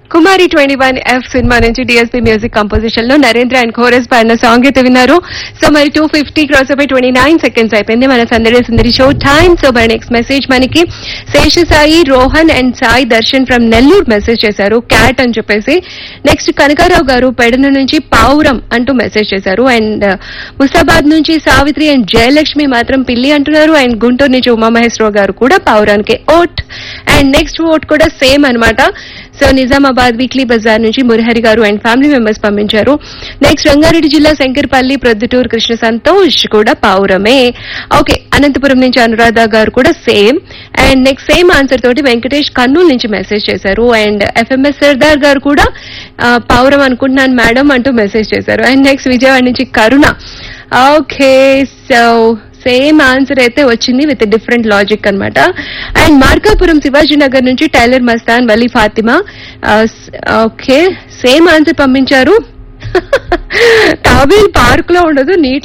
కుమారి twenty one F cinema నుంచి DSP music composition లో Narendra and chorus పాడిన సాంగ్ అయితే విన్నారు సో మరి టూ ఫిఫ్టీ క్రాస్ అయిపోయి ట్వంటీ నైన్ సెకండ్స్ అయిపోయింది మన Sandadi Sundari show time so మరి నెక్స్ట్ మెసేజ్ మనకి Seshasai Rohan and Sai Darshan from Nellore message చేశారు క్యాట్ అని చెప్పేసి నెక్స్ట్ కనకారావు గారు పెడన నుంచి పావురం అంటూ మెసేజ్ చేశారు అండ్ ముస్తాబాద్ నుంచి సావిత్రి అండ్ జయలక్ష్మి మాత్రం పిల్లి అంటున్నారు అండ్ గుంటూరు నుంచి ఉమామహేశ్వరరావు గారు కూడా పావురానికి ఓట్ అండ్ నెక్స్ట్ ఓట్ కూడా సేమ్ అన్నమాట సో నిజామాబాద్ వీక్లీ బజార్ నుంచి మురహరి గారు అండ్ ఫ్యామిలీ మెంబర్స్ పంపించారు నెక్స్ట్ రంగారెడ్డి జిల్లా శంకర్పల్లి ప్రొద్దుటూరు కృష్ణ సంతోష్ కూడా పావురమే ఓకే అనంతపురం నుంచి అనురాధ గారు కూడా same and next same answer తోటి వెంకటేష్ కర్నూలు నుంచి మెసేజ్ చేశారు అండ్ ఎఫ్ఎంఎస్ సర్దార్ గారు కూడా ఆ, పావురం అనుకుంటున్నాను మేడం అంటూ మెసేజ్ చేశారు అండ్ నెక్స్ట్ విజయవాడ నుంచి Karuna okay so same answer అయితే వచ్చింది విత్ డిఫరెంట్ లాజిక్ అన్నమాట అండ్ మార్కాపురం శివాజీ నగర్ నుంచి tailor Mastan Vali Fatima okay same answer పంపించారు తాబేల్ పార్క్ లో ఉండదు నీటిలో